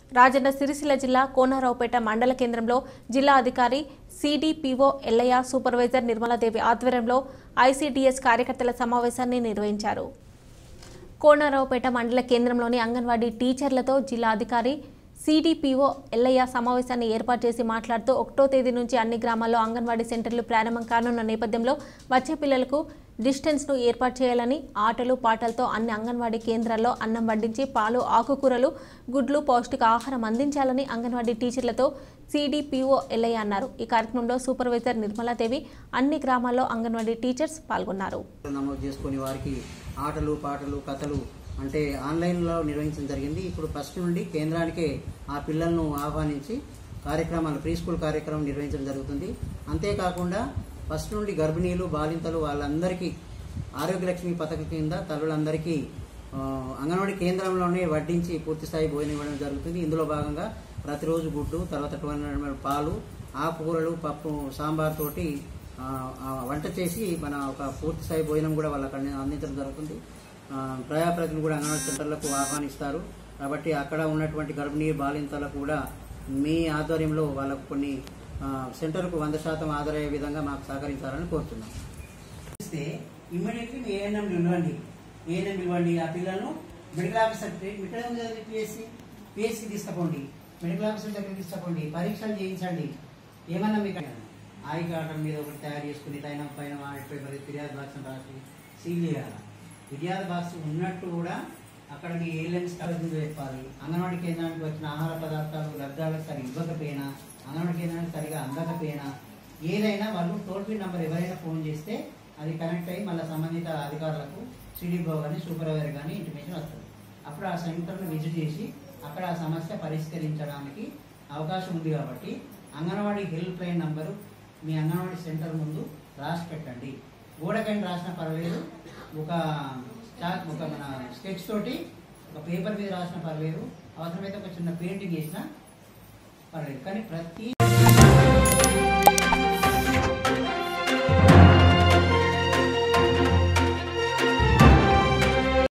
రాజన్న సిరిసిల్ల జిల్లా కోనరావుపేట మండల కేంద్రంలో జిల్లా అధికారి సిడిపిఓ ఎల్లయ్య సూపర్వైజర్ నిర్మలాదేవి ఆధ్వర్యంలో ఐసీడీఎస్ కార్యకర్తల సమావేశాన్ని నిర్వహించారు కోనరావుపేట మండల కేంద్రంలోని అంగన్వాడీ టీచర్లతో జిల్లా అధికారి సిడిపిఓ ఎల్లయ్య సమావేశాన్ని ఏర్పాటు చేసి మాట్లాడుతూ ఒకటో తేదీ నుంచి అన్ని గ్రామాల్లో అంగన్వాడీ సెంటర్లు ప్రారంభం కానున్న నేపథ్యంలో వచ్చే పిల్లలకు డిస్టెన్స్ను ఏర్పాటు చేయాలని ఆటలు పాటలతో అన్ని అంగన్వాడీ కేంద్రాల్లో అన్నం వడ్డించి పాలు ఆకుకూరలు గుడ్లు పౌష్టిక ఆహారం అందించాలని అంగన్వాడీ టీచర్లతో సిడిపిఓ ఎల్లయ్య అన్నారు ఈ కార్యక్రమంలో సూపర్వైజర్ నిర్మలాదేవి అన్ని గ్రామాల్లో అంగన్వాడీ టీచర్స్ పాల్గొన్నారు నమోదు చేసుకుని వారికి ఆటలు పాటలు కథలు అంటే ఆన్లైన్లో నిర్వహించడం జరిగింది ఇప్పుడు ఫస్ట్ నుండి కేంద్రానికే ఆ పిల్లలను ఆహ్వానించి కార్యక్రమాలు ప్రీ స్కూల్ కార్యక్రమం నిర్వహించడం జరుగుతుంది అంతేకాకుండా ఫస్ట్ నుండి గర్భిణీలు బాలింతలు వాళ్ళందరికీ ఆరోగ్యలక్ష్మి పథకం కింద తల్లులందరికీ ఆ, అంగన్వాడీ కేంద్రంలోనే వడ్డించి పూర్తి స్థాయి భోజనం ఇవ్వడం జరుగుతుంది ఇందులో భాగంగా ప్రతిరోజు గుడ్డు తర్వాత టూ హండ్రెడ్ పాలు ఆకుకూరలు పప్పు సాంబార్ తోటి ఆ, ఆ వంట చేసి మన ఒక పూర్తి స్థాయి భోజనం కూడా వాళ్ళకి అంది- అందించడం జరుగుతుంది ఆ, ప్రజాప్రతినిధులు కూడా అంగన్వాడీ సెంటర్లకు ఆహ్వానిస్తారు కాబట్టి అక్కడ ఉన్నటువంటి గర్భిణీ బాలింతలకు కూడా మీ ఆధ్వర్యంలో వాళ్ళకు కొన్ని ఆ, సెంటర్కు వంద శాతం ఆదరయ్యే విధంగా మాకు సహకరించాలని కోరుతున్నాం ఇస్తే ఇమ్మీడియట్లీ మీ ఏఎన్ఎం ఇవ్వండి ఏఎన్ఎం ఇవ్వండి ఆ పిల్లలను medical officer medical officer PSC PSC తీసుకుపోండి మెడికల్ ఆఫీసర్ దగ్గర తీసుకుపోండి పరీక్షలు చేయించండి ఏమన్నా మీకు ఆయి కార్డు మీద ఒకటి తయారు చేసుకుని పైన పైన వాటి పేపర్ ఫిర్యాదు బాక్స్ అని రాసి సీల్ చేయాలి ఫిర్యాదు బాక్స్ ఉన్నట్టు కూడా అక్కడ మీ ఏలెన్స్ కలెక్షన్ చెప్పాలి అంగన్వాడీ కేంద్రానికి వచ్చిన ఆహార పదార్థాలు లబ్ధాలకు సరి ఇవ్వకపోయినా అంగన్వాడీ కేంద్రానికి సరిగా అందకపోయినా ఏదైనా వాళ్ళు టోల్ ఫ్రీ నంబర్ ఎవరైనా ఫోన్ చేస్తే అది కనెక్ట్ అయ్యి మళ్ళీ సంబంధిత అధికారులకు సిడిఓ కానీ సూపర్వైజర్ కానీ ఇంటిమేషన్ వస్తుంది అప్పుడు ఆ సెంటర్ను విజిట్ చేసి అక్కడ ఆ సమస్య పరిష్కరించడానికి అవకాశం ఉంది కాబట్టి అంగన్వాడీ హెల్ప్ లైన్ నంబరు మీ అంగన్వాడీ సెంటర్ ముందు రాసి పెట్టండి గోడకైనా రాసినా పర్వాలేదు ఒక చాక్ ఒక మన స్కెచ్ తోటి ఒక పేపర్ మీద రాసినా పర్లేదు అవసరమైతే ఒక చిన్న పెయింటింగ్ చేసినా పర్లేదు కానీ ప్రతి